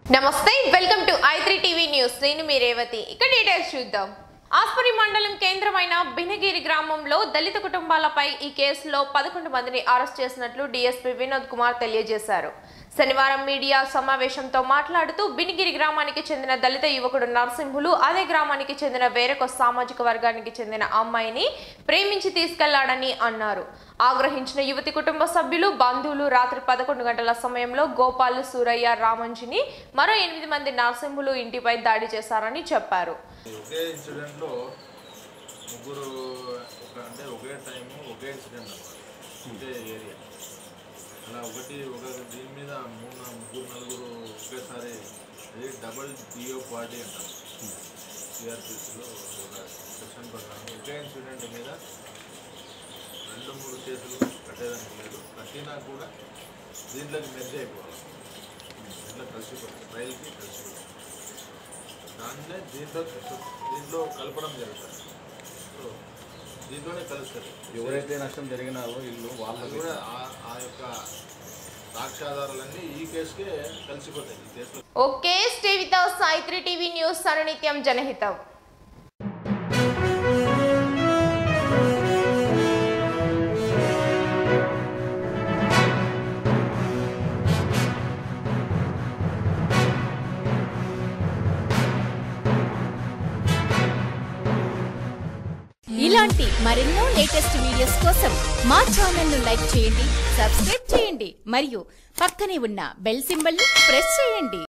నమస్తే welcome to I three TV news నేను మీ రేవతి ఇక డీటెయిల్స్ చూద్దాం ఆస్పరి మండలం కేంద్రమైన బినగిరి గ్రామంలో దళిత కుటుంబాలపై ఈ కేసులో పదకొండు మందిని అరెస్ట్ చేసినట్లు డీఎస్పీ వినోద్ కుమార్ తెలియజేశారు శనివారం మీడియా సమావేశంతో మాట్లాడుతూ బినిగిరి గ్రామానికి చెందిన దళిత యువకుడు నరసింహులు అదే గ్రామానికి చెందిన వేరొక సామాజిక వర్గానికి చెందిన అమ్మాయిని ప్రేమించి తీసుకెళ్లాడని అన్నారు ఆగ్రహించిన యువతి కుటుంబ సభ్యులు బంధువులు రాత్రి పదకొండు గంటల సమయంలో గోపాల్ సూరయ్య రామంజిని మరో ఎనిమిది మంది నరసింహులు ఇంటిపై దాడి చేశారని చెప్పారు ఒకే ఇన్సిడెంట్లో ముగ్గురు ఒక అంటే ఒకే టైము ఒకే ఇన్సిడెంట్ అన్నమాట ఒకే ఏరియా అలా ఒకటి ఒక దీని మీద మూడు నా- ముగ్గురు నలుగురు ఒకేసారి అది డబల్ డిఓ పార్టీ అంటారు సిఆర్పిసిలో ఒక సెక్షన్ ప్రకారం ఒకే ఇన్సిడెంట్ మీద రెండు మూడు కేసులు కట్టేదానికి లేదు కట్టినా కూడా దీంట్లోకి మెర్జ్ అయిపోవాలి దీంట్లో కలిసిపోతుంది రైలుకి కలిసిపోతుంది దాన్నే దీంట్లో దీంట్లో కలపడం జరుగుతుంది సో దీంట్లోనే కలుస్తుంది ఎవరైతే నష్టం జరిగినారో ఇల్లు అది వాళ్ళకి కూడా ఆ- ఆ యొక్క సాక్ష్యాధారాలన్నీ ఈ కేసుకే కలిసిపోతాయి ఈ కేసులో okay stay with Saitri TV news అనునిత్యం జనహితం ఇలాంటి మరెన్నో లేటెస్ట్ వీడియోస్ కోసం మా ఛానల్ ను లైక్ చేయండి సబ్స్క్రైబ్ చేయండి మరియు పక్కనే ఉన్న బెల్ సింబల్ ని ప్రెస్ చేయండి